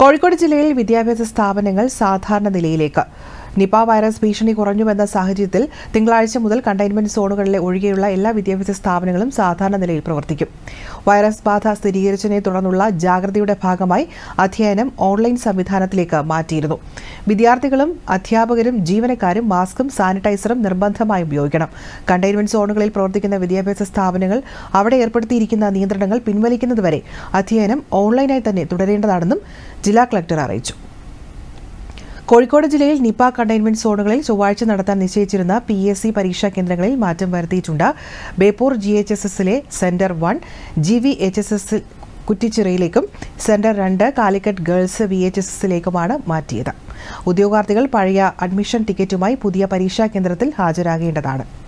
കോഴിക്കോട് ജില്ലയിൽ വിദ്യാഭ്യാസ സ്ഥാപനങ്ങൾ സാധാരണ നിലയിലേക്ക് നിപ വൈറസ് ഭീഷണി കുറഞ്ഞുവെന്ന സാഹചര്യത്തിൽ തിങ്കളാഴ്ച മുതൽ കണ്ടെയ്ൻമെന്റ് സോണുകളിലെ ഒഴികെയുള്ള എല്ലാ വിദ്യാഭ്യാസ സ്ഥാപനങ്ങളും സാധാരണ നിലയിൽ പ്രവർത്തിക്കും വൈറസ് ബാധ സ്ഥിരീകരിച്ചതിനെ തുടർന്നുള്ള ജാഗ്രതയുടെ ഭാഗമായി അധ്യയനം ഓൺലൈൻ സംവിധാനത്തിലേക്ക് മാറ്റിയിരുന്നു വിദ്യാർത്ഥികളും അധ്യാപകരും ജീവനക്കാരും മാസ്കും സാനിറ്റൈസറും നിർബന്ധമായി ഉപയോഗിക്കണം കണ്ടെയ്ൻമെന്റ് സോണുകളിൽ പ്രവർത്തിക്കുന്ന വിദ്യാഭ്യാസ സ്ഥാപനങ്ങൾ അവിടെ ഏർപ്പെടുത്തിയിരിക്കുന്ന നിയന്ത്രണങ്ങൾ പിൻവലിക്കുന്നതുവരെ അധ്യയനം ഓൺലൈനായി തന്നെ തുടരേണ്ടതാണെന്നും ജില്ലാ കളക്ടർ അറിയിച്ചു കോഴിക്കോട് ജില്ലയിൽ നിപ കണ്ടെയ്ൻമെന്റ് സോണുകളിൽ ചൊവ്വാഴ്ച നടത്താൻ നിശ്ചയിച്ചിരുന്ന പി എസ് സി പരീക്ഷാ കേന്ദ്രങ്ങളിൽ മാറ്റം വരുത്തിയിട്ടുണ്ട് ബേപ്പൂർ ജി എച്ച് എസ് എസിലെ centre one G V H S S കുറ്റിച്ചിറയിലേക്കും സെന്റർ രണ്ട് Calicut girls V H S എസിലേക്കുമാണ് മാറ്റിയത് ഉദ്യോഗാർത്ഥികൾ പഴയ അഡ്മിഷൻ ടിക്കറ്റുമായി പുതിയ പരീക്ഷാ കേന്ദ്രത്തിൽ ഹാജരാകേണ്ടതാണ്